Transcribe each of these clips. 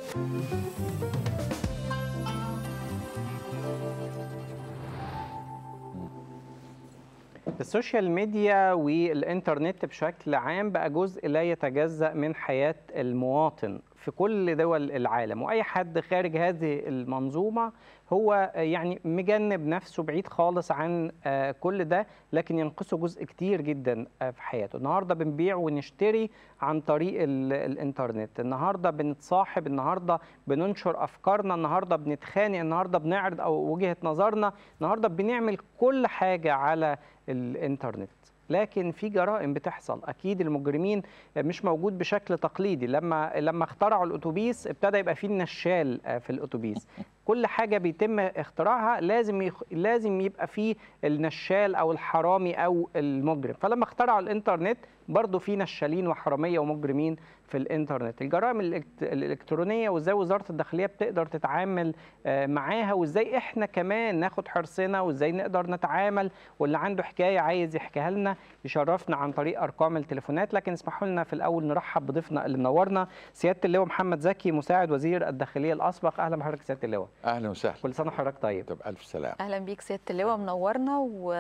السوشيال ميديا والإنترنت بشكل عام بقى جزء لا يتجزأ من حياة المواطن في كل دول العالم وأي حد خارج هذه المنظومة هو يعني مجنب نفسه بعيد خالص عن آه، كل ده لكن ينقصه جزء كتير جدا آه، في حياته النهارده بنبيع ونشتري عن طريق ال- الانترنت النهارده بنتصاحب النهارده بننشر افكارنا النهارده بنتخانق النهارده بنعرض او وجهة نظرنا النهارده بنعمل كل حاجة على الانترنت لكن في جرائم بتحصل اكيد المجرمين مش موجود بشكل تقليدي لما لما اخترعوا الاتوبيس ابتدى يبقى فيه النشال آه، في الاتوبيس كل حاجه بيتم اختراعها لازم يخ... لازم يبقى فيه النشال او الحرامي او المجرم فلما اخترعوا الانترنت برضه في نشالين وحراميه ومجرمين في الانترنت الجرائم الإلكت- الالكترونيه وازاي وزاره الداخليه بتقدر تتعامل آه، معاها وازاي احنا كمان ناخد حرصنا وازاي نقدر نتعامل واللي عنده حكايه عايز يحكيها لنا يشرفنا عن طريق ارقام التليفونات لكن اسمحوا لنا في الاول نرحب بضيفنا اللي منورنا سياده اللواء محمد زكي مساعد وزير الداخليه الاسبق اهلا بحضرتك سياده اللواء اهلا وسهلا كل سنه وحضرتك طيب طب الف سلام اهلا بيك سياده اللواء منورنا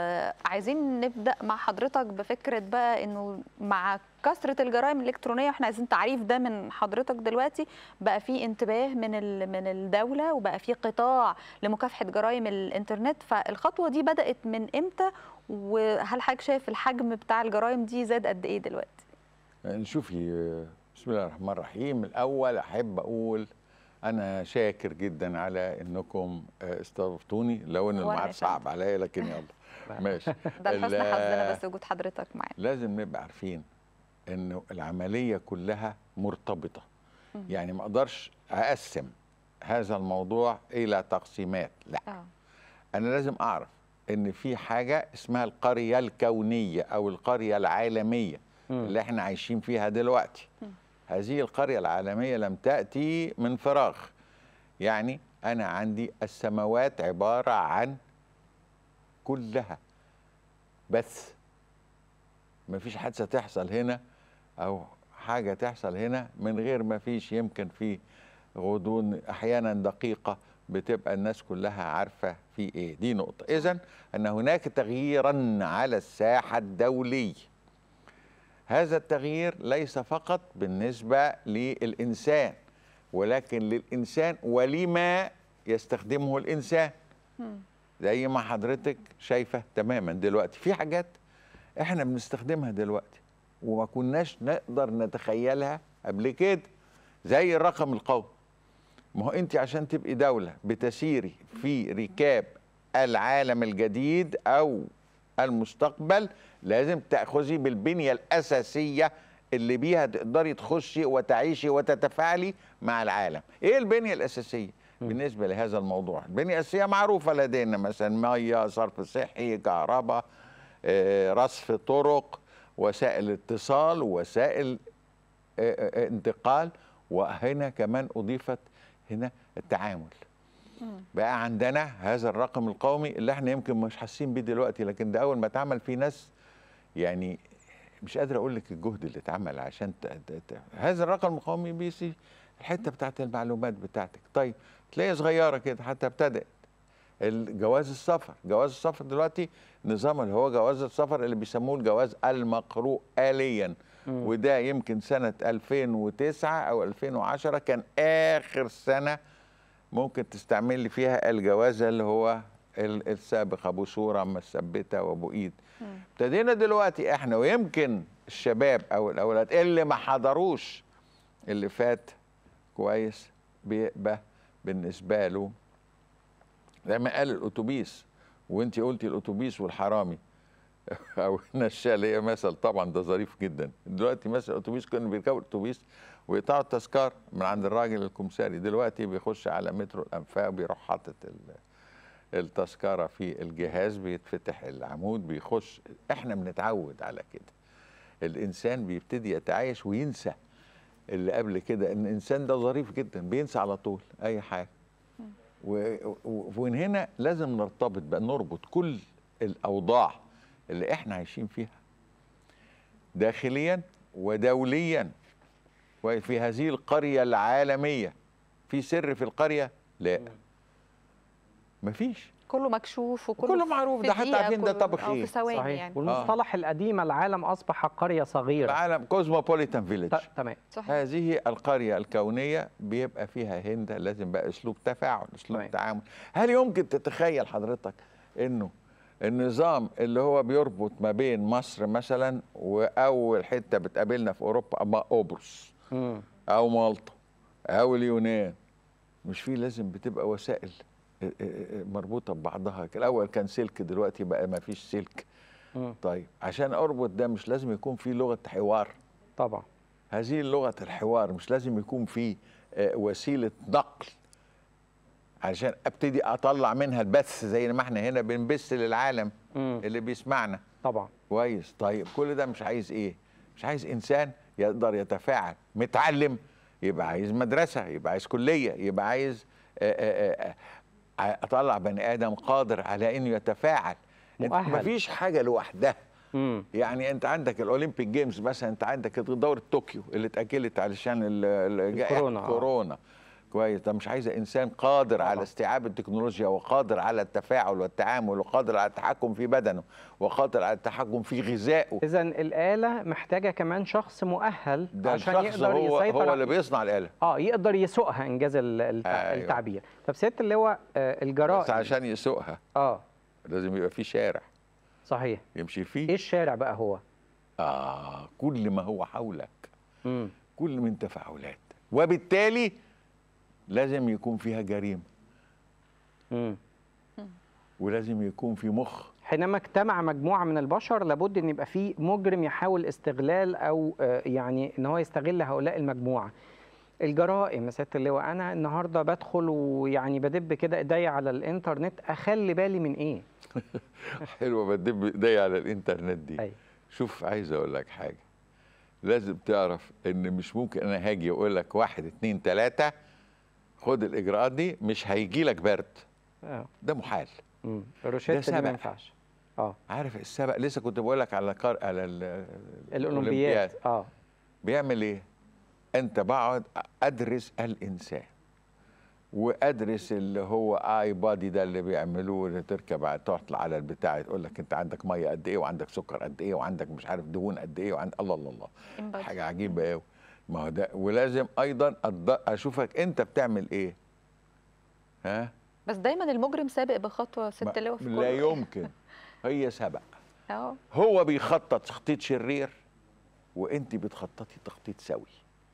وعايزين نبدا مع حضرتك بفكره بقى انه مع كثره الجرائم الالكترونيه واحنا عايزين تعريف ده من حضرتك دلوقتي بقى في انتباه من ال- من الدوله وبقى في قطاع لمكافحه جرائم الانترنت فالخطوه دي بدات من امتى وهل حضرتك شايف الحجم بتاع الجرائم دي زاد قد ايه دلوقتي شوفي بسم الله الرحمن الرحيم الاول احب اقول انا شاكر جدا على انكم استضفتوني لو ان وأنا الميعاد يا صعب عليا لكن يلا ماشي ده لحسن ال- حظنا بس وجود حضرتك معانا لازم نبقى عارفين انه العمليه كلها مرتبطه مم. يعني ما اقدرش اقسم هذا الموضوع الى تقسيمات لا اه انا لازم اعرف ان في حاجه اسمها القريه الكونيه او القريه العالميه مم. اللي احنا عايشين فيها دلوقتي مم. هذه القريه العالميه لم تاتي من فراغ يعني انا عندي السماوات عباره عن كلها بس مفيش حادثه تحصل هنا او حاجه تحصل هنا من غير ما فيش يمكن في غضون احيانا دقيقه بتبقى الناس كلها عارفه في ايه دي نقطه اذا ان هناك تغييرا على الساحه الدوليه هذا التغيير ليس فقط بالنسبه للانسان ولكن للانسان ولما يستخدمه الانسان مم. زي ما حضرتك شايفه تماما دلوقتي في حاجات احنا بنستخدمها دلوقتي وما كناش نقدر نتخيلها قبل كده زي الرقم القومي ما هو انت عشان تبقي دوله بتسيري في ركاب العالم الجديد او المستقبل لازم تاخذي بالبنيه الاساسيه اللي بيها تقدري تخشي وتعيشي وتتفاعلي مع العالم ايه البنيه الاساسيه بالنسبه لهذا الموضوع البنيه الاساسيه معروفه لدينا مثلا ميه صرف صحي كهرباء آه، رصف طرق وسائل اتصال وسائل آه، آه، انتقال وهنا كمان اضيفت هنا التعامل مم. بقى عندنا هذا الرقم القومي اللي احنا يمكن مش حاسين بيه دلوقتي لكن ده اول ما اتعمل في ناس يعني مش قادر اقول لك الجهد اللي اتعمل عشان ت... ت... ت... هذا الرقم القومي بيسي الحته بتاعت المعلومات بتاعتك طيب تلاقيها صغيره كده حتى ابتدت الجواز السفر جواز السفر دلوقتي نظام اللي هو جواز السفر اللي بيسموه الجواز المقروء آليا مم. وده يمكن سنة 2009 أو 2010 كان آخر سنة ممكن تستعمل لي فيها الجواز اللي هو ال- السابق أبو صورة أما الثبتة وأبو إيد مم. ابتدينا دلوقتي احنا ويمكن الشباب او الاولاد اللي ما حضروش اللي فات كويس بيبقى بالنسبه له زي ما قال الاتوبيس وانت قلتي الاتوبيس والحرامي او النشال هي مثل طبعا ده ظريف جدا دلوقتي مثلا الاتوبيس كانوا بيركبوا الاتوبيس ويقطعوا التذكار من عند الراجل الكمساري دلوقتي بيخش على مترو الانفاق بيروح حاطط ال- التذكره في الجهاز بيتفتح العمود بيخش احنا بنتعود على كده الانسان بيبتدي يتعايش وينسى اللي قبل كده ان الانسان ده ظريف جدا بينسى على طول اي حاجه و- و- ومن هنا لازم نرتبط بقى نربط كل الاوضاع اللي احنا عايشين فيها داخليا ودوليا وفي هذه القريه العالميه في سر في القريه لا مفيش كله مكشوف وكله كله معروف، في ده حتى دقيقة عارفين ده كله- طبخ أو إيه. في ثواني صحيح يعني والمصطلح القديم العالم اصبح قريه صغيره العالم كوزموبوليتان فيليج ت- تمام صحيح هذه القرية الكونية بيبقى فيها هند لازم بقى أسلوب تفاعل أسلوب تمام. تعامل هل يمكن تتخيل حضرتك أنه النظام اللي هو بيربط ما بين مصر مثلا وأول حتة بتقابلنا في أوروبا أما قبرص مم. أو مالطا أو اليونان مش فيه لازم بتبقى وسائل اه، اه، اه، مربوطة ببعضها الأول كان سلك دلوقتي بقى ما فيش سلك مم. طيب عشان أربط ده مش لازم يكون فيه لغة حوار طبعا هذه لغة الحوار مش لازم يكون في آه، وسيلة نقل عشان ابتدي اطلع منها البث زي ما احنا هنا بنبث للعالم مم. اللي بيسمعنا طبعا كويس طيب كل ده مش عايز ايه مش عايز انسان يقدر يتفاعل متعلم يبقى عايز مدرسة يبقى عايز كلية يبقى عايز آه، آه، آه، آه، اطلع بني ادم قادر على انه يتفاعل انت مؤهل. مفيش حاجة لوحدها مم. يعني انت عندك الاولمبيك جيمز مثلا انت عندك دوره طوكيو اللي اتاجلت علشان ال- ال- جائحة الكورونا، آه. كورونا كويس ده مش عايزه انسان قادر على طبعا. استيعاب التكنولوجيا وقادر على التفاعل والتعامل وقادر على التحكم في بدنه وقادر على التحكم في غذائه اذا الاله محتاجه كمان شخص مؤهل ده عشان الشخص يقدر هو يسيطر هو ع- اللي بيصنع الاله اه يقدر يسوقها انجاز ال- التع... أيوة. التعبير طب سياده اللواء آه الجرائم بس عشان يسوقها اه لازم يبقى في شارع صحيح يمشي ايه فيه الشارع بقى هو اه كل ما هو حولك مم. كل من تفاعلات وبالتالي لازم يكون فيها جريمه مم. ولازم يكون في مخ حينما اجتمع مجموعه من البشر لابد ان يبقى في مجرم يحاول استغلال او آه، يعني ان هو يستغل هؤلاء المجموعه الجرائم يا سياده اللواء انا النهارده بدخل ويعني بدب كده ايديا على الانترنت اخلي بالي من ايه حلوه بدب ايديا على الانترنت دي أيوة. شوف عايز اقول لك حاجه لازم تعرف ان مش ممكن انا هاجي اقول لك واحد اتنين تلاته خد الاجراءات دي مش هيجي لك برد اه ده محال مم. الروشته دي سبق. ما ينفعش اه عارف السبق لسه كنت بقول لك على كار... على ال- الاولمبياد اه بيعمل ايه انت بقعد ادرس الانسان وادرس اللي هو اي بادي ده اللي بيعملوه اللي تركب على- تطلع على البتاع يقول لك انت عندك ميه قد ايه وعندك سكر قد ايه وعندك مش عارف دهون قد ايه وعند الله الله الله Embody. حاجه عجيبه قوي ما هو ده ولازم ايضا أض- اشوفك انت بتعمل ايه ها بس دايما المجرم سابق بخطوه ست ما- لواء في لا كله. يمكن هي سبق اه هو بيخطط تخطيط شرير وانت بتخططي تخطيط سوي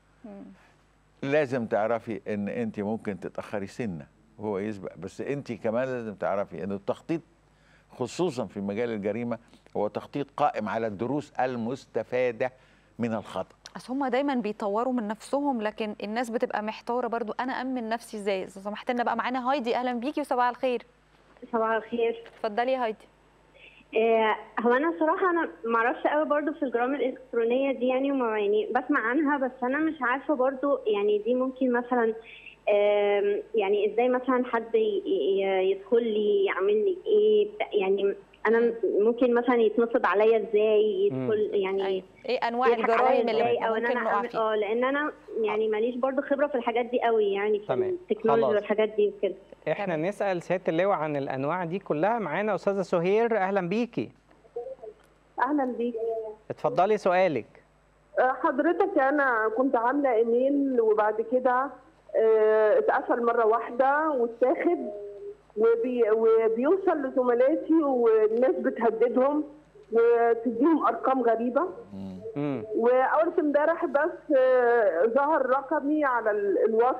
لازم تعرفي ان انت ممكن تتاخري سنه وهو يسبق بس انت كمان لازم تعرفي ان التخطيط خصوصا في مجال الجريمه هو تخطيط قائم على الدروس المستفاده من الخطا اصل هم دايما بيطوروا من نفسهم لكن الناس بتبقى محتاره برضو انا امن نفسي ازاي إذا سمحت لنا بقى معانا هايدي اهلا بيكي وصباح الخير صباح الخير اتفضلي يا هايدي آه، هو انا صراحه انا ما اعرفش قوي برضو في الجرائم الالكترونيه دي يعني وما يعني بسمع عنها بس انا مش عارفه برضو يعني دي ممكن مثلا آم، يعني ازاي مثلا حد ي- ي- يدخل لي يعمل لي ايه بتاع- يعني انا ممكن مثلا يتنصب عليا ازاي يدخل يعني أيوة. ايه انواع يضحك عليا الجرائم اللي إزاي او ان ممكن انا نقع اعمل فيها اه لان انا يعني ماليش برضو خبره في الحاجات دي قوي يعني في تمام. التكنولوجيا خلاص. والحاجات دي وكده احنا تمام. نسال سياده اللواء عن الانواع دي كلها معانا استاذه سهير اهلا بيكي اهلا بيك اتفضلي سؤالك آه، حضرتك انا كنت عامله ايميل وبعد كده آه، اتقفل مره واحده واتاخد وبي وبيوصل لزملاتي والناس بتهددهم وتديهم ارقام غريبه امم واول امبارح بس آه، ظهر رقمي على ال- الوصف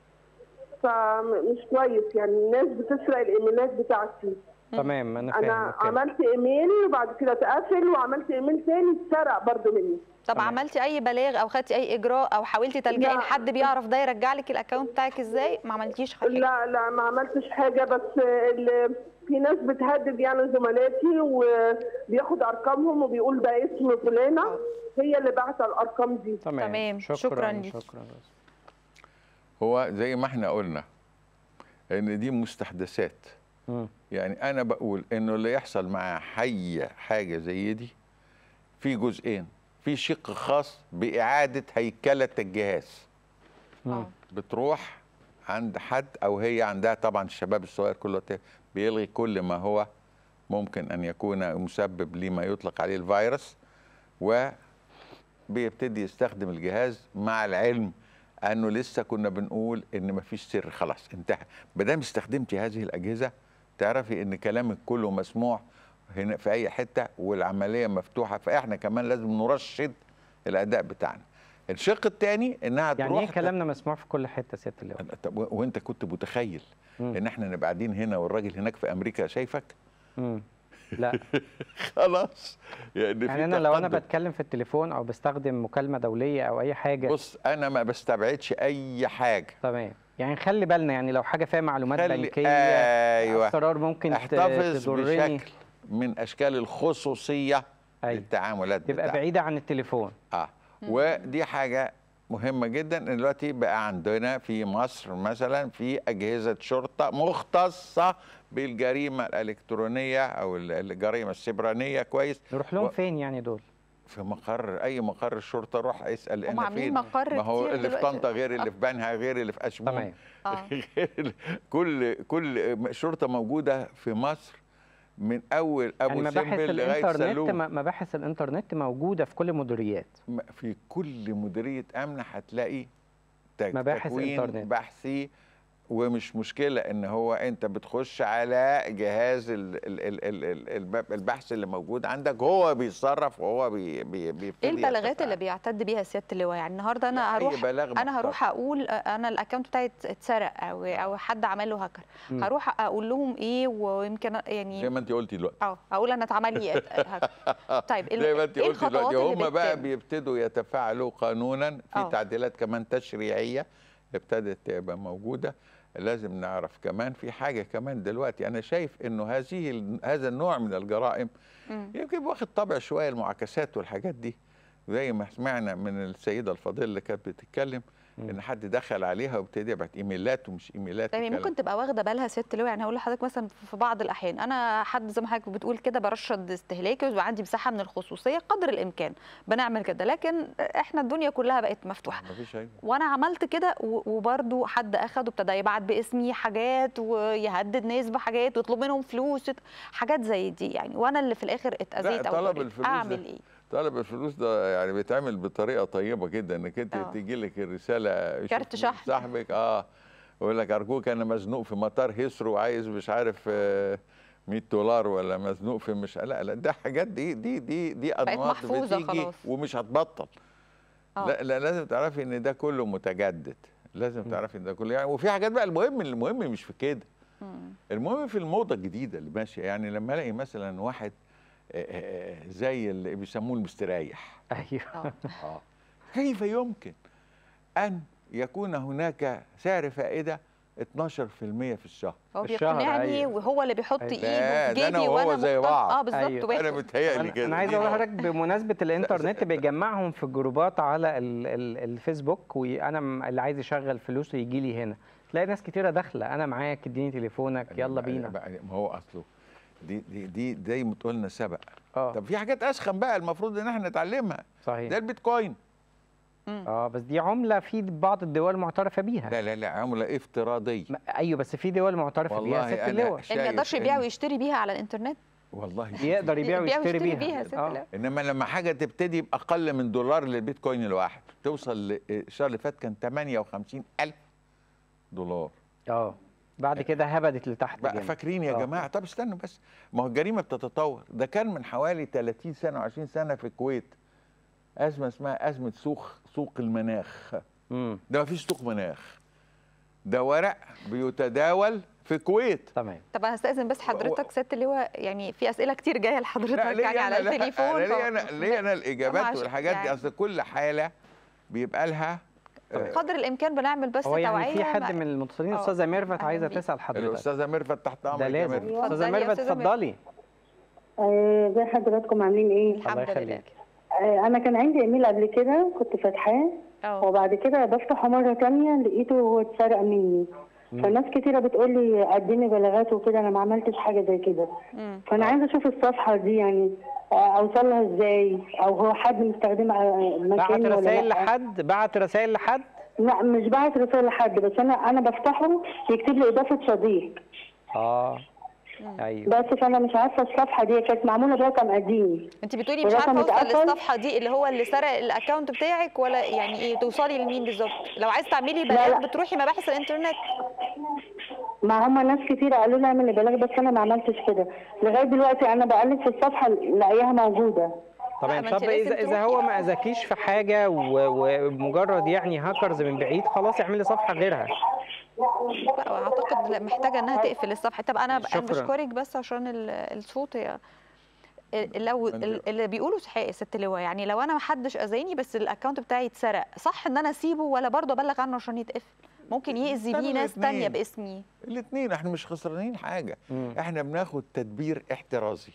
فمش كويس يعني الناس بتسرق الايميلات بتاعتي تمام انا فاهم انا أوكي. عملت ايميل وبعد كده اتقفل وعملت ايميل تاني اتسرق برضه مني طب تمام. عملتي اي بلاغ او خدتي اي اجراء او حاولتي تلجئي لا. لحد بيعرف ده يرجع لك الاكونت بتاعك ازاي ما عملتيش حاجه لا لا ما عملتش حاجة بس ال- في ناس بتهدد يعني زملاتي وبياخد أرقامهم وبيقول ده اسم فلانة هي اللي بعت الأرقام دي تمام تمام. شكرا شكراً ليكي. شكرا هو زي ما احنا قلنا ان دي مستحدثات مم. يعني انا بقول انه اللي يحصل مع حي حاجه زي دي في جزئين في شق خاص باعاده هيكله الجهاز اه بتروح عند حد او هي عندها طبعا الشباب الصغير كله ت- بيلغي كل ما هو ممكن ان يكون مسبب لما يطلق عليه الفيروس وبيبتدي يستخدم الجهاز مع العلم انه لسه كنا بنقول ان مفيش سر خلاص انتهى ما دام استخدمتي هذه الاجهزه تعرفي ان كلامك كله مسموع هنا في اي حته والعمليه مفتوحه فاحنا كمان لازم نرشد الاداء بتاعنا الشق الثاني انها يعني تروح ايه كلامنا مسموع في كل حته سياده اللواء طب و- وانت كنت متخيل مم. ان احنا نبقى قاعدين هنا والراجل هناك في امريكا شايفك مم. لا خلاص يعني, في يعني انا لو انا تقدم. بتكلم في التليفون او بستخدم مكالمه دوليه او اي حاجه بص انا ما بستبعدش اي حاجه تمام يعني خلي بالنا يعني لو حاجه فيها معلومات خلي- بنكيه أيوة. اسرار ممكن ت- احتفظ تضرني بشكل من اشكال الخصوصيه أيوة. للتعاملات تبقى بتاعتك. بعيده عن التليفون اه ودي حاجه مهمه جدا ان دلوقتي بقى عندنا في مصر مثلا في اجهزه شرطه مختصه بالجريمه الالكترونيه او ال- الجريمه السبرانيه كويس نروح لهم و- فين يعني دول في مقر اي مقر الشرطه روح اسال هم احنا عاملين فين مقر ما هو كتير اللي في دلوقتي. طنطا غير اللي آه. في بنها غير اللي في اشمون تمام آه. غير كل كل شرطه موجوده في مصر من اول ابو يعني مباحث سمبل لغايه الانترنت سلوم م- مباحث الانترنت موجوده في كل المديريات م- في كل مديريه امن هتلاقي تك- مباحث تكوين إنترنت. بحثي ومش مشكله ان هو انت بتخش على جهاز ال ال ال ال ال الب- البحث اللي موجود عندك هو بيتصرف وهو بي بي بيبتدي ايه البلاغات يتفاعل. اللي بيعتد بيها سياده اللواء يعني النهارده لا، انا أي هروح بلاغ انا محترم. هروح اقول انا الاكونت بتاعي ات- اتسرق او او حد عمل له هاكر مم. هروح اقول لهم ايه ويمكن زي يعني ما انت قلتي دلوقتي اه اقول انا اتعمل لي هاكر طيب ال- زي ما انت ايه قلتي الخطوات دلوقتي اللي هم بقى بتتم؟ بيبتدوا يتفاعلوا قانونا في آه. تعديلات كمان تشريعيه ابتدت تبقى موجوده لازم نعرف كمان في حاجه كمان دلوقتي انا شايف انه هذه ال- هذا النوع من الجرائم مم. يمكن واخد طابع شويه المعاكسات والحاجات دي زي ما سمعنا من السيده الفاضله اللي كانت بتتكلم ان حد دخل عليها وابتدي يبعت ايميلات ومش ايميلات طيب وكلام. ممكن تبقى واخده بالها سياده اللواء يعني هقول لحضرتك مثلا في بعض الاحيان انا حد زي ما حضرتك بتقول كده برشد استهلاكي ويبقى عندي مساحه من الخصوصيه قدر الامكان بنعمل كده لكن احنا الدنيا كلها بقت مفتوحه مفيش أي وانا عملت كده و- وبرضو حد اخد وابتدى يبعت باسمي حاجات ويهدد ناس بحاجات ويطلب منهم فلوس حاجات زي دي يعني وانا اللي في الاخر اتاذيت او طلب ضريت. الفلوس اعمل ده ايه طلب الفلوس ده يعني بيتعمل بطريقه طيبه جدا انك انت آه. تيجي لك الرساله يشوف كارت مين شحن. صاحبك اه يقول لك ارجوك انا مزنوق في مطار هيسرو وعايز مش عارف آه، 100 دولار ولا مزنوق في مش لا لا ده حاجات دي دي دي دي انماط محفوظة بتيجي خلاص. ومش هتبطل آه. لا, لا لازم تعرفي ان ده كله متجدد لازم تعرفي ان ده كله يعني وفي حاجات بقى المهم المهم مش في كده مم. المهم في الموضه الجديده اللي ماشيه يعني لما الاقي مثلا واحد آه، آه، آه، زي اللي بيسموه المستريح ايوه آه. آه. كيف يمكن أن يكون هناك سعر فائدة 12% في الشهر هو الشهر، بيقنعني أيوة. وهو اللي بيحط أيوة. ايده لا، في ده أنا جيبي وهو وانا زي مقتنع- بعض. اه بالظبط أيوة. واخد. أنا متهيألي انا كده أنا عايز دي- اقول لحضرتك بمناسبه الانترنت بيجمعهم في جروبات على ال ال الفيسبوك وانا م- اللي عايز يشغل فلوسه يجي لي هنا تلاقي ناس كتيره داخله انا معاك اديني تليفونك يلا بينا بقى- ما هو أصله دي دي دي زي ما قلنا سبق اه طب في حاجات أسخن بقى المفروض إن احنا نتعلمها صحيح ده البيتكوين اه بس دي عمله في بعض الدول معترفه بيها لا لا لا عملة افتراضية ما- ايوه بس في دول معترفه بيها والله ست أنا اللواء شايف يعني ما يقدرش يبيع إن- ويشتري بيها على الانترنت والله يقدر يبيع يبيع ويشتري ويشتري بيها, بيها يا ست آه. اللواء. انما لما حاجه تبتدي باقل من دولار للبيتكوين الواحد توصل ل- الشهر اللي فات كان 58 الف دولار اه بعد كده هبدت لتحت بقى جامد. فاكرين يا آه. جماعه طب استنوا بس ما هو الجريمه بتتطور ده كان من حوالي 30 سنه و20 سنه في الكويت ازمه اسمها ازمه سوق سوق المناخ امم ده ما فيش سوق مناخ ده ورق بيتداول في الكويت تمام طب انا هستاذن بس حضرتك سياده اللواء يعني في اسئله كتير جايه لحضرتك لا ليه يعني على انا لا التليفون أنا ف- ليه انا ليه انا الاجابات عشان- والحاجات دي يعني- اصل كل حاله بيبقى لها آه، قدر الامكان بنعمل بس هو يعني توعيه في حد مع- من المتصلين آه. استاذه ميرفت أهلا عايزه بيك. تسال حضرتك الاستاذه ميرفت تحت امرك ده يا لازم ميرفت. اتفضلي استاذه يا ميرفت أستاذة ميرفت. اتفضلي آه، ازي حضراتكم عاملين ايه؟ الله الحمد لله يخليك آه، انا كان عندي ايميل قبل كده كنت فاتحاه اه وبعد كده بفتحه مره تانية لقيته هو اتسرق مني فناس كتيره بتقول لي قدمي بلاغات وكده انا ما عملتش حاجه زي كده مم. فانا عايزه اشوف الصفحه دي يعني آه، اوصل لها ازاي او هو حد مستخدمها آه، بعت مكاني ولا رسائل لا لحد بعت رسائل لحد لا مش باعت رساله لحد بس انا انا بفتحه يكتب لي اضافه صديق اه ايوه بس فانا مش عارفه الصفحه دي كانت معموله برقم قديم انت بتقولي مش الرقم عارفه اوصل اتقفل. للصفحه دي اللي هو اللي سرق الاكونت بتاعك ولا يعني ايه توصلي لمين بالظبط لو عايز تعملي لا. بلاغ بتروحي مباحث الانترنت ما هم ناس كتير قالوا لي اعمل بلاغ بس انا ما عملتش كده لغايه دلوقتي انا بقلب في الصفحه لاقيها موجوده طبعا ما طب انت لازم اذا اذا تروحي هو ما بقى. اذاكيش في حاجه و- ومجرد يعني هاكرز من بعيد خلاص اعملي صفحه غيرها لا اعتقد لا، محتاجه انها تقفل الصفحه طب انا انا شكراً. بشكرك بس عشان ال- الصوت يا ال- لو ال- اللي بيقولوا صحيح يا ست لواء يعني لو انا ما حدش اذاني بس الاكونت بتاعي اتسرق صح ان انا اسيبه ولا برضه ابلغ عنه عشان يتقفل ممكن يأذي تعمل بيه ناس تانية الاتنين. باسمي الاثنين احنا مش خسرانين حاجه مم. احنا بناخد تدبير احترازي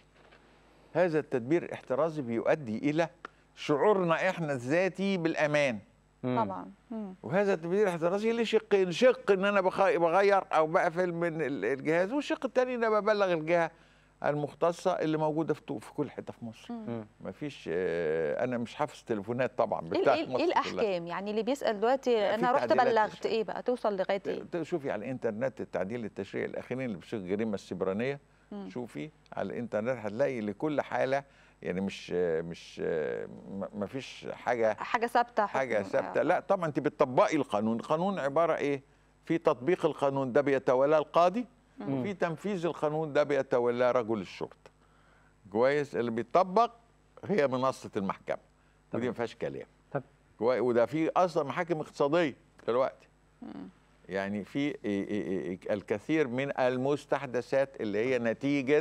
هذا التدبير الاحترازي بيؤدي الى شعورنا احنا الذاتي بالامان مم. طبعا مم. وهذا التدبير الاحترازي له شقين شق ان انا بخ- بغير او بقفل من ال- الجهاز والشق الثاني ان انا ببلغ الجهه المختصه اللي موجوده في تو- في كل حته في مصر مم. مفيش آه، انا مش حافظ تليفونات طبعا ايه بتاعت ايه مصر ايه كلها. الاحكام يعني اللي بيسال دلوقتي في انا رحت تعديلات بلغت تشريع. ايه بقى توصل لغايه ايه ت- شوفي على الانترنت التعديل التشريعي الاخيرين اللي بصيغه الجريمه السبرانيه مم. شوفي على الانترنت هتلاقي لكل حاله يعني مش مش ما فيش حاجه حاجه ثابته حاجه حكم- ثابته لا طبعا انت بتطبقي القانون القانون عباره ايه في تطبيق القانون ده بيتولاه القاضي وفي تنفيذ القانون ده بيتولاه رجل الشرطه كويس اللي بيطبق هي منصه المحكمه ودي ما فيهاش كلام طب كويس وده في اصلا محاكم اقتصاديه دلوقتي يعني في إيه- إيه- إيه الكثير من المستحدثات اللي هي نتيجه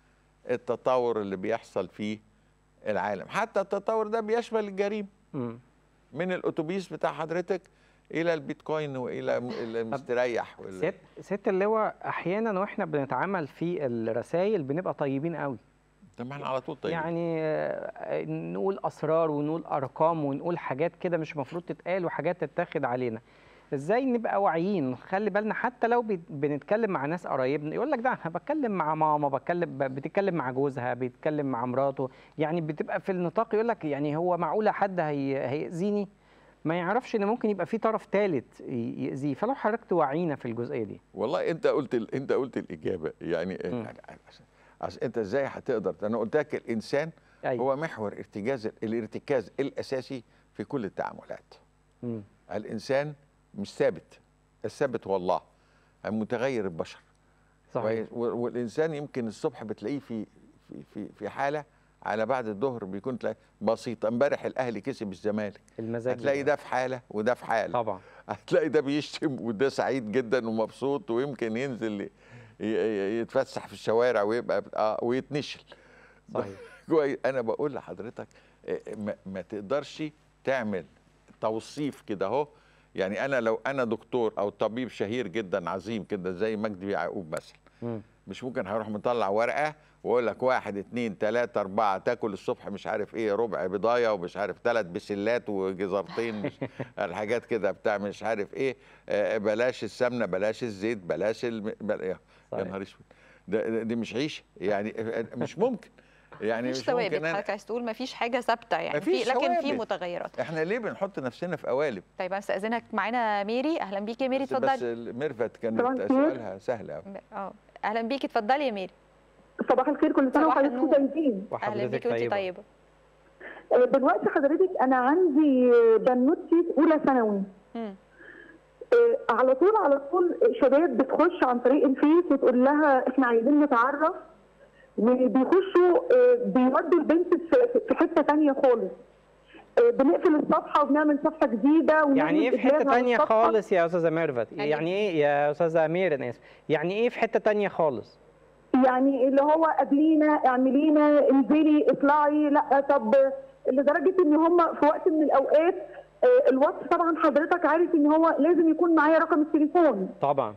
التطور اللي بيحصل في العالم حتى التطور ده بيشمل الجريمه مم. من الاتوبيس بتاع حضرتك الى البيتكوين والى م- إلى المستريح وال- ست ست اللواء احيانا واحنا بنتعامل في الرسائل بنبقى طيبين قوي طب ما احنا على طول طيب يعني آه، نقول اسرار ونقول ارقام ونقول حاجات كده مش المفروض تتقال وحاجات تتاخد علينا ازاي نبقى واعيين خلي بالنا حتى لو بت- بنتكلم مع ناس قرايبنا يقول لك ده انا بتكلم مع ماما بتكلم ب- بتتكلم مع جوزها بيتكلم مع مراته يعني بتبقى في النطاق يقول لك يعني هو معقوله حد هي هيأذيني ما يعرفش ان ممكن يبقى في طرف ثالث يأذيه فلو حضرتك توعينا في الجزئيه دي والله انت قلت ال... انت قلت الاجابه يعني مم. عشان عشان انت ازاي هتقدر انا قلت لك الانسان أيوة. هو محور ارتكاز الارتكاز الاساسي في كل التعاملات مم. الانسان مش ثابت الثابت هو الله المتغير البشر صحيح كويس؟ و- والانسان يمكن الصبح بتلاقيه في في في في حاله على بعد الظهر بيكون تلاقي بسيطه امبارح الاهلي كسب الزمالك المزاج هتلاقي ده في حاله وده في حاله طبعا هتلاقي ده بيشتم وده سعيد جدا ومبسوط ويمكن ينزل ي- ي- يتفسح في الشوارع ويبقى اه ويتنشل صحيح كويس انا بقول لحضرتك آه، ما, ما تقدرش تعمل توصيف كده اهو يعني انا لو انا دكتور او طبيب شهير جدا عظيم كده زي مجدي يعقوب مثلا مم. مش ممكن هروح مطلع ورقه واقول لك واحد اتنين تلاته اربعه تاكل الصبح مش عارف ايه ربع بضايه ومش عارف ثلاث بسلات وجزرتين مش الحاجات كده بتاع مش عارف ايه آه، بلاش السمنه بلاش الزيت بلاش الم... بل... يا صحيح. نهار اسود ده ده- دي مش عيشه يعني آه، مش ممكن يعني مفيش مش ثوابت ممكن أنا... حضرتك عايز تقول مفيش حاجه ثابته يعني في مفيش لكن في ثوابت. متغيرات احنا ليه بنحط نفسنا في قوالب طيب استاذنك معانا ميري اهلا بيكي يا ميري بس, بس اتفضلي ميرفت طبعاً كانت خير. سؤالها سهل قوي اه اهلا بيكي اتفضلي يا ميري صباح الخير كل سنه صباح وحضرتك النور. طيبين اهلا وحضرتك بيكي وانت طيبه طيبه آه، دلوقتي حضرتك انا عندي بنوتي في اولى ثانوي مم. آه، على طول على طول شباب بتخش عن طريق الفيس وتقول لها احنا عايزين نتعرف وبيخشوا آه، بيودوا البنت في في حته تانية خالص آه، بنقفل الصفحه وبنعمل صفحه جديده ونعمل يعني ايه في حته إبلاغ على تانية الصفحة. خالص يا استاذه ميرفت يعني- يعني ايه يا استاذه امير انا اسف يعني ايه في حته تانية خالص يعني اللي هو قابلينا اعملينا انزلي اطلعي لا طب لدرجه ان هم في وقت من الاوقات آه، الواتس طبعا حضرتك عارف ان هو لازم يكون معايا رقم التليفون طبعا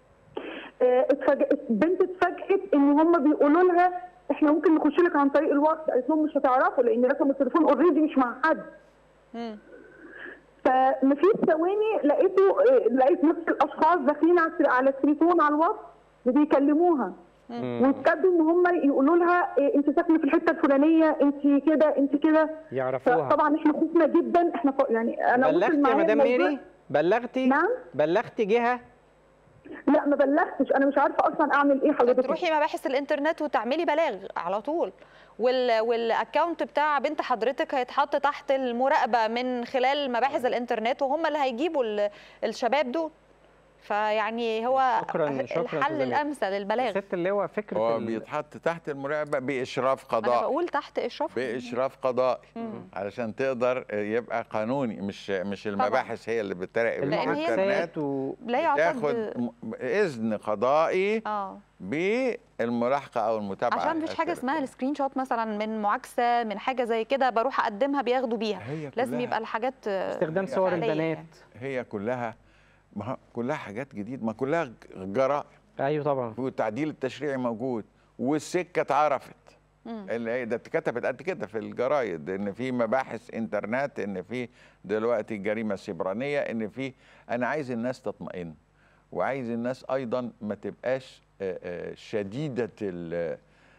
آه، اتفاجئت بنت اتفاجئت ان هم بيقولوا لها احنا ممكن نخش لك عن طريق الواتس قالت لهم مش هتعرفوا لان رقم التليفون اوريدي مش مع حد مم. فمفيش ثواني لقيته آه، لقيت نفس الاشخاص داخلين على التل- على التليفون على الواتس وبيكلموها وابتدوا ان هم يقولوا لها إيه انت ساكنه في الحته الفلانيه انت كده انت كده يعرفوها طبعا احنا خفنا جدا احنا ف... يعني انا وصل بلغتي يا معايا مدام الموضوع- ميري بلغتي نعم بلغتي جهه لا ما بلغتش انا مش عارفه اصلا اعمل ايه حضرتك تروحي مباحث الانترنت وتعملي بلاغ على طول وال والاكونت بتاع بنت حضرتك هيتحط تحت المراقبه من خلال مباحث الانترنت وهم اللي هيجيبوا ال- الشباب دول فيعني هو شكراً- شكراً الحل أستاذة ميرا. الامثل للبلاغ ست اللواء فكره هو ال- بيتحط تحت المراقبه باشراف انا قضائي بقول تحت اشراف باشراف قضائي علشان تقدر يبقى قانوني مش مش المباحث هي اللي بتراقب لأن هي- الانترنت المؤسسات و... لا يعتد تاخد م- اذن قضائي اه بالملاحقه او المتابعه عشان مفيش حاجه اسمها السكرين شوت مثلا من معاكسه من حاجه زي كده بروح اقدمها بياخدوا بيها هي لازم كلها- يبقى الحاجات آه، استخدام صور فعلية البنات يعني. هي كلها ما هو- كلها حاجات جديده ما كلها جرائم ايوه طبعا والتعديل التشريعي موجود والسكه اتعرفت مم. اللي هي ده اتكتبت قد كده في الجرايد ان في مباحث انترنت ان في دلوقتي الجريمه السيبرانيه ان في انا عايز الناس تطمئن وعايز الناس ايضا ما تبقاش آه، آه، شديده ال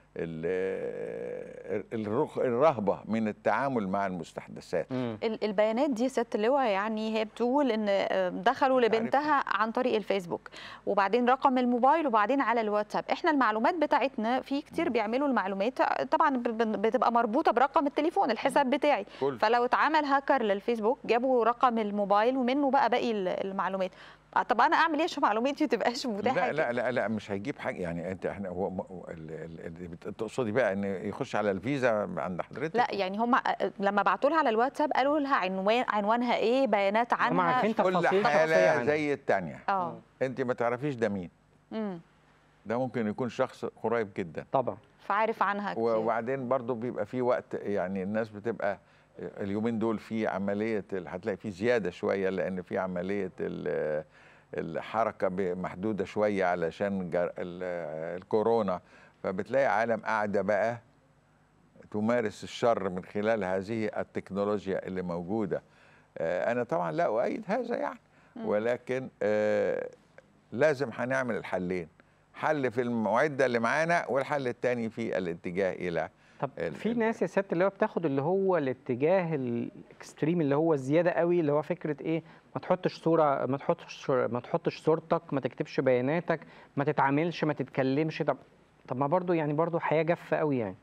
ال- الرخ- الرهبه من التعامل مع المستحدثات مم. ال- البيانات دي ست اللواء يعني هي بتقول ان آه، دخلوا لبنتها عن طريق الفيسبوك وبعدين رقم الموبايل وبعدين على الواتساب احنا المعلومات بتاعتنا في كتير بيعملوا المعلومات طبعا ب- ب- بتبقى مربوطه برقم التليفون الحساب بتاعي كل فلو اتعمل هاكر للفيسبوك جابوا رقم الموبايل ومنه بقى باقي ال- المعلومات آه، طب انا اعمل ايه عشان معلوماتي ما تبقاش متاحه لا كده؟ لا لا لا مش هيجيب حاجه يعني انت احنا هو م- هو ال- ال- اللي بت- تقصدي بقى ان يخش على الفيزا عند حضرتك لا يعني هم لما بعتوا لها على الواتساب قالوا لها عنوان عنوانها ايه بيانات هم عنها عارفين كل تفاصيل شخصيه حاله عنها. زي الثانيه اه انت ما تعرفيش ده مين امم ده ممكن يكون شخص قريب جدا طبعا فعارف عنها كتير وبعدين برضو بيبقى في وقت يعني الناس بتبقى اليومين دول في عملية ال- هتلاقي في زيادة شوية لأن في عملية ال- الحركة ب- محدودة شوية علشان جر- ال- الكورونا فبتلاقي عالم قاعدة بقى تمارس الشر من خلال هذه التكنولوجيا اللي موجودة آه، أنا طبعا لا أؤيد هذا يعني ولكن آه، لازم هنعمل الحلين حل في المعدة اللي معانا والحل الثاني في الاتجاه إلى طب ال- في ال- ناس يا ست اللي هو بتاخد اللي هو الاتجاه الاكستريم اللي هو الزياده قوي اللي هو فكره ايه ما تحطش صوره ما تحطش ما تحطش صورتك ما تكتبش بياناتك ما تتعاملش ما تتكلمش طب طب ما برضو يعني برضو حياه جافه قوي يعني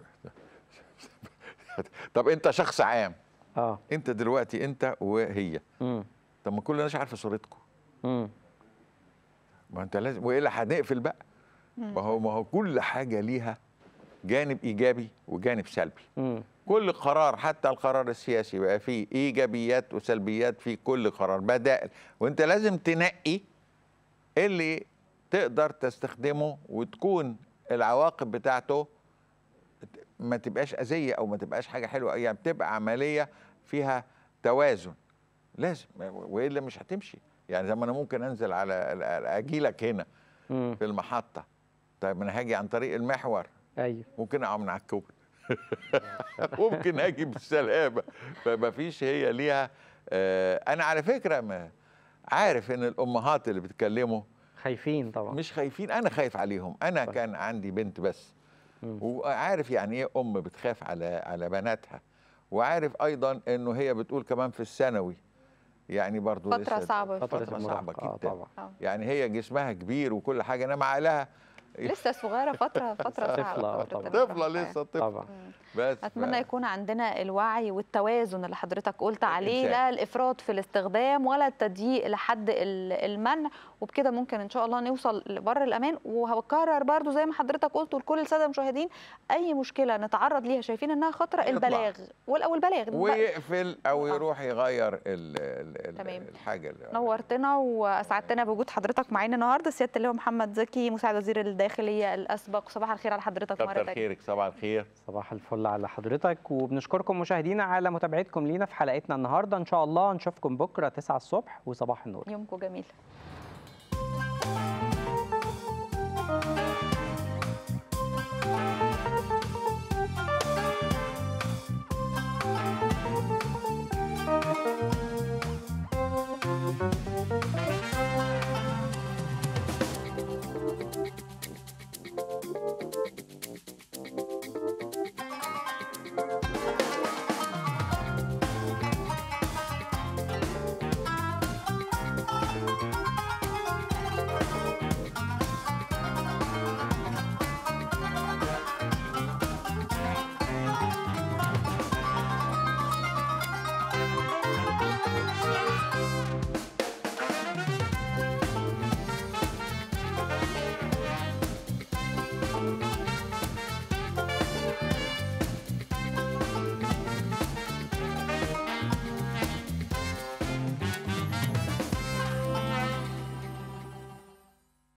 طب أنت شخص عام اه أنت دلوقتي أنت وهي امم طب ما كل الناس عارفة صورتكم امم ما أنت لازم وإلا هنقفل بقى ما هو ما هو كل حاجة ليها جانب إيجابي وجانب سلبي امم كل قرار حتى القرار السياسي بقى فيه ايجابيات وسلبيات في كل قرار بدائل وانت لازم تنقي اللي تقدر تستخدمه وتكون العواقب بتاعته ما تبقاش اذيه او ما تبقاش حاجه حلوه يعني بتبقى عمليه فيها توازن لازم والا مش هتمشي يعني زي ما انا ممكن انزل على اجي لك هنا امم في المحطه طيب ما انا هاجي عن طريق المحور ايوه ممكن اقع من على الكوبري ممكن اجي بالسلامه فما فيش هي ليها آه انا على فكره ما عارف ان الامهات اللي بيتكلموا خايفين طبعا مش خايفين انا خايف عليهم انا صح. كان عندي بنت بس مم. وعارف يعني ايه ام بتخاف على على بناتها وعارف ايضا انه هي بتقول كمان في الثانوي يعني برضو فترة لسه صعبة فتره فترة صعبة المراهقه آه جدا. طبعا آه. يعني هي جسمها كبير وكل حاجه انما عقلها لسه صغيره فتره فتره طفلة، صعبه آه، فترة طبعا. طفله المراهقة لسه طفله طبعا بس اتمنى ف- يكون عندنا الوعي والتوازن اللي حضرتك قلت عليه الإنسان. لا الافراط في الاستخدام ولا التضييق لحد ال- المنع وبكده ممكن ان شاء الله نوصل لبر الامان وهكرر برضو زي ما حضرتك قلت لكل الساده المشاهدين اي مشكله نتعرض ليها شايفين انها خطره يطلع. البلاغ وال- او البلاغ ويقفل او آه. يروح يغير ال ال تمام. ال الحاجه اللي نورتنا واسعدتنا بوجود حضرتك معانا النهارده سياده اللواء محمد زكي مساعد وزير الداخليه الاسبق صباح الخير على حضرتك مره كتر تانية خيرك صباح الخير صباح الفل على حضرتك وبنشكركم مشاهدينا على متابعتكم لينا في حلقتنا النهارده ان شاء الله نشوفكم بكره 9 الصبح وصباح النور يومكم جميل